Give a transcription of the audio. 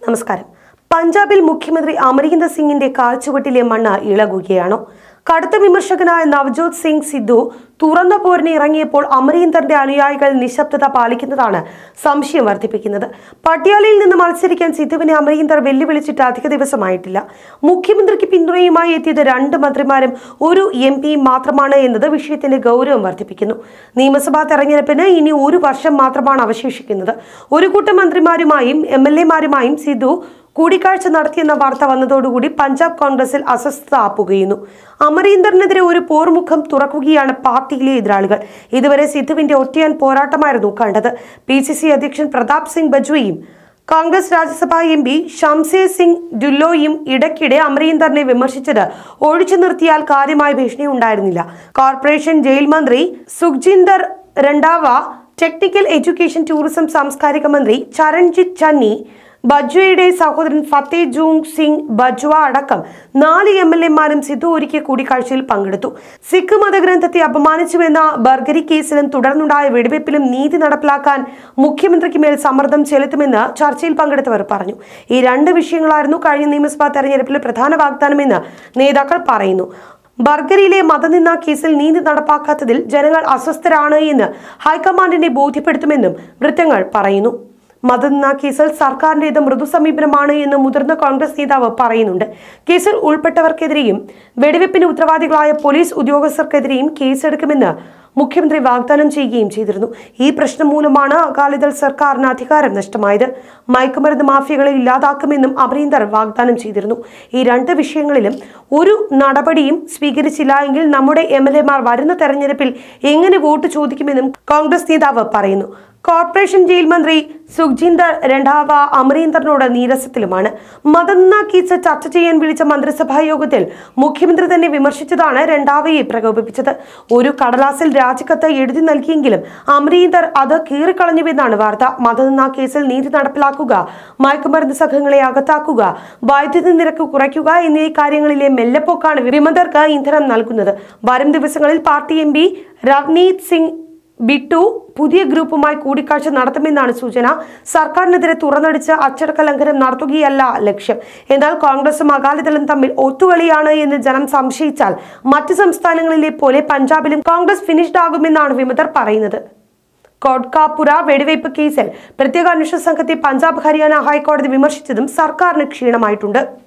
നമസ്കാരം പഞ്ചാബിൽ മുഖ്യമന്ത്രി അമരീന്ദർ സിംഗിന്റെ കാൽച്ചുവട്ടിലെ മണ്ണ് ഇളകുകയാണോ കടുത്ത വിമർശകനായ നവജോത് സിംഗ് സിദ്ധു തുറന്ന പോരിന് ഇറങ്ങിയപ്പോൾ അമരീന്ദറിന്റെ അനുയായികൾ നിശബ്ദത പാലിക്കുന്നതാണ് സംശയം വർദ്ധിപ്പിക്കുന്നത് പട്യാലയിൽ നിന്ന് മത്സരിക്കാൻ സിദ്ധുവിനെ അമരീന്ദർ വെല്ലുവിളിച്ചിട്ട് അധിക ദിവസമായിട്ടില്ല മുഖ്യമന്ത്രിക്ക് പിന്തുണയുമായി എത്തിയത് രണ്ട് മന്ത്രിമാരും ഒരു എം പിയും മാത്രമാണ് എന്നത് വിഷയത്തിന്റെ ഗൗരവം വർദ്ധിപ്പിക്കുന്നു നിയമസഭാ തെരഞ്ഞെടുപ്പിന് ഇനി ഒരു വർഷം മാത്രമാണ് അവശേഷിക്കുന്നത് ഒരു കൂട്ടം മന്ത്രിമാരുമായും എം എൽ എമാരുമായും സിദ്ധു കൂടിക്കാഴ്ച നടത്തിയെന്ന വാർത്ത വന്നതോടുകൂടി പഞ്ചാബ് കോൺഗ്രസിൽ അസ്വസ്ഥത ആപ്പുകയുന്നു അമരീന്ദറിനെതിരെ ഒരു പോർമുഖം തുറക്കുകയാണ് പാർട്ടിയിലെ എതിരാളികൾ ഇതുവരെ സിദ്ധുവിന്റെ ഒറ്റയാൻ പോരാട്ടമായിരുന്നു കണ്ടത് പി സി സി അധ്യക്ഷൻ പ്രതാപ് സിംഗ് ബജ്വയും കോൺഗ്രസ് രാജ്യസഭാ എം പി ഷംസേർ സിംഗ് ഡുല്ലോയും ഇടയ്ക്കിടെ അമരീന്ദറിനെ വിമർശിച്ചത് ഒഴിച്ചു നിർത്തിയാൽ കാര്യമായ ഭീഷണി ഉണ്ടായിരുന്നില്ല കോർപ്പറേഷൻ ജയിൽ മന്ത്രി Sukhjinder Randhawa technical education tourism സാംസ്കാരിക മന്ത്രി ചരൺജിത് ചന്നി ബജ്വയുടെ സഹോദരൻ ഫത്തേ ജൂങ് സിംഗ് ബജ്വ അടക്കം നാല് എം എൽ എമാരും സിദ്ധു ഒരുക്കിയ കൂടിക്കാഴ്ചയിൽ പങ്കെടുത്തു സിഖ് മതഗ്രന്ഥത്തെ അപമാനിച്ചുവെന്ന ബർഗരി കേസിലും തുടർന്നുണ്ടായ വെടിവെപ്പിലും നീതി നടപ്പിലാക്കാൻ മുഖ്യമന്ത്രിക്ക് മേൽ സമ്മർദ്ദം ചെലുത്തുമെന്ന് ചർച്ചയിൽ പങ്കെടുത്തവർ പറഞ്ഞു ഈ രണ്ട് വിഷയങ്ങളായിരുന്നു കഴിഞ്ഞ നിയമസഭാ തെരഞ്ഞെടുപ്പിലെ പ്രധാന വാഗ്ദാനമെന്ന് നേതാക്കൾ പറയുന്നു ബർഗറിയിലെ മതനിന്ന കേസിൽ നീതി നടപ്പാക്കാത്തതിൽ ജനങ്ങൾ അസ്വസ്ഥരാണ് എന്ന് ഹൈക്കമാൻഡിനെ ബോധ്യപ്പെടുത്തുമെന്നും വൃത്തങ്ങൾ പറയുന്നു മതനിന്ന കേസിൽ സർക്കാരിന്റേത് മൃദു സമീപനമാണ് എന്ന് മുതിർന്ന കോൺഗ്രസ് നേതാവ് പറയുന്നുണ്ട് കേസിൽ ഉൾപ്പെട്ടവർക്കെതിരെയും വെടിവെപ്പിന് ഉത്തരവാദികളായ പോലീസ് ഉദ്യോഗസ്ഥർക്കെതിരെയും കേസെടുക്കുമെന്ന് മുഖ്യമന്ത്രി വാഗ്ദാനം ചെയ്യുകയും ചെയ്തിരുന്നു ഈ പ്രശ്നം മൂലമാണ് അകാലിദൾ സർക്കാരിന് അധികാരം നഷ്ടമായത് മയക്കുമരുന്ന് മാഫിയകളെ ഇല്ലാതാക്കുമെന്നും അമരീന്ദർ വാഗ്ദാനം ചെയ്തിരുന്നു ഈ രണ്ട് വിഷയങ്ങളിലും ഒരു നടപടിയും സ്വീകരിച്ചില്ല എങ്കിൽ നമ്മുടെ എം എൽ എമാർ വരുന്ന തെരഞ്ഞെടുപ്പിൽ എങ്ങനെ വോട്ട് ചോദിക്കുമെന്നും കോൺഗ്രസ് നേതാവ് പറയുന്നു കോർപ്പറേഷൻ ജയിൽ മന്ത്രി സുഖ്ജിന്ദർ രണ്ടാവ അമരീന്ദറിനോട് നീരസത്തിലുമാണ് മതന്ന കേസ് ചർച്ച ചെയ്യാൻ വിളിച്ച മന്ത്രിസഭാ യോഗത്തിൽ മുഖ്യമന്ത്രി തന്നെ വിമർശിച്ചതാണ് രണ്ടാവയെ പ്രകോപിപ്പിച്ചത് ഒരു കടലാസിൽ രാജിക്കത്ത് എഴുതി നൽകിയെങ്കിലും അമരീന്ദർ അത് കീറിക്കളഞ്ഞുവെന്നാണ് വാർത്ത മതനിന്ന കേസിൽ നീതി നടപ്പിലാക്കുക മയക്കുമരുന്ന് സംഘങ്ങളെ അകത്താക്കുക വൈദ്യുതി നിരക്ക് കുറയ്ക്കുക എന്നീ കാര്യങ്ങളിലെ മെല്ലെപ്പോക്കാണ് വിമതർക്ക് ഇന്ധനം നൽകുന്നത് വരും ദിവസങ്ങളിൽ party M P Ravneet Singh Bittu പുതിയ ഗ്രൂപ്പുമായി കൂടിക്കാഴ്ച നടത്തുമെന്നാണ് സൂചന സർക്കാരിനെതിരെ തുറന്നടിച്ച് അച്ചടക്ക ലംഘനം നടത്തുകയല്ല ലക്ഷ്യം എന്നാൽ കോൺഗ്രസും അകാലിദളും തമ്മിൽ ഒത്തുകളിയാണ് എന്ന് ജനം സംശയിച്ചാൽ മറ്റ് സംസ്ഥാനങ്ങളിലെ പോലെ പഞ്ചാബിലും കോൺഗ്രസ് ഫിനിഷ്ഡ് ആകുമെന്നാണ് വിമതർ പറയുന്നത് കോട്ട്കാപുര വെടിവയ്പ് കേസിൽ പ്രത്യേക അന്വേഷണ സംഘത്തെ പഞ്ചാബ് ഹരിയാന ഹൈക്കോടതി വിമർശിച്ചതും സർക്കാരിന് ക്ഷീണമായിട്ടുണ്ട്